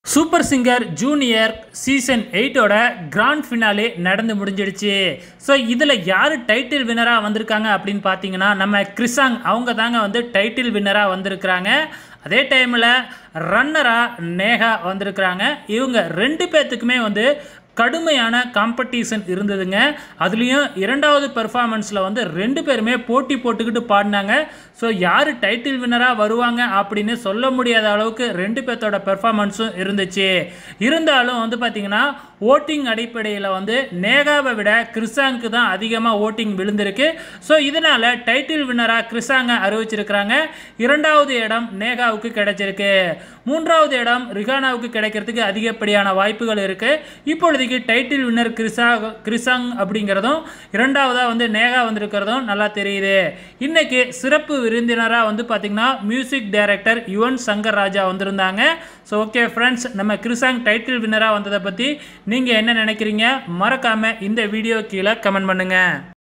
super singer junior season எயிட்டோட grand finale நடந்து முடிஞ்சிடுச்சு ஸோ இதில் யார் டைட்டில் வின்னராக வந்திருக்காங்க அப்படின்னு பார்த்தீங்கன்னா நம்ம கிறிசாங் அவங்க தாங்க வந்து டைட்டில் வின்னராக வந்திருக்கிறாங்க அதே டைமில் ரன்னராக நேகா வந்திருக்கிறாங்க இவங்க ரெண்டு பேர்த்துக்குமே வந்து கடுமையான காம்படிஷன் இருந்ததுங்க அதுலேயும் இரண்டாவது பெர்ஃபார்மன்ஸில் வந்து ரெண்டு பேருமே போட்டி போட்டுக்கிட்டு பாடினாங்க ஸோ யார் டைட்டில் வின்னராக வருவாங்க அப்படின்னு சொல்ல முடியாத அளவுக்கு ரெண்டு பேர்த்தோட பெர்ஃபார்மன்ஸும் இருந்துச்சு இருந்தாலும் வந்து பார்த்திங்கன்னா ஓட்டிங் அடிப்படையில் வந்து நேகாவை விட கிறிசாங்க்கு தான் அதிகமாக ஓட்டிங் விழுந்திருக்கு ஸோ இதனால் டைட்டில் வின்னராக கிறிசாங்க அறிவிச்சிருக்கிறாங்க இரண்டாவது இடம் நேகாவுக்கு கிடைச்சிருக்கு மூன்றாவது இடம் ரிகானாவுக்கு கிடைக்கிறதுக்கு அதிகப்படியான வாய்ப்புகள் இருக்குது இப்பொழுதைக்கு டைட்டில் வின்னர் கிறிசா கிறிசாங் அப்படிங்கிறதும் இரண்டாவதாக வந்து நேகா வந்திருக்கிறதும் நல்லா தெரியுது இன்னைக்கு சிறப்பு விருந்தினராக வந்து பார்த்திங்கன்னா மியூசிக் டைரக்டர் யுவன் சங்கர் ராஜா வந்திருந்தாங்க ஸோ ஓகே ஃப்ரெண்ட்ஸ் நம்ம கிறிசாங் டைட்டில் வின்னராக வந்ததை பற்றி நீங்கள் என்ன நினைக்கிறீங்க மறக்காமல் இந்த வீடியோ கீழே கமெண்ட் பண்ணுங்கள்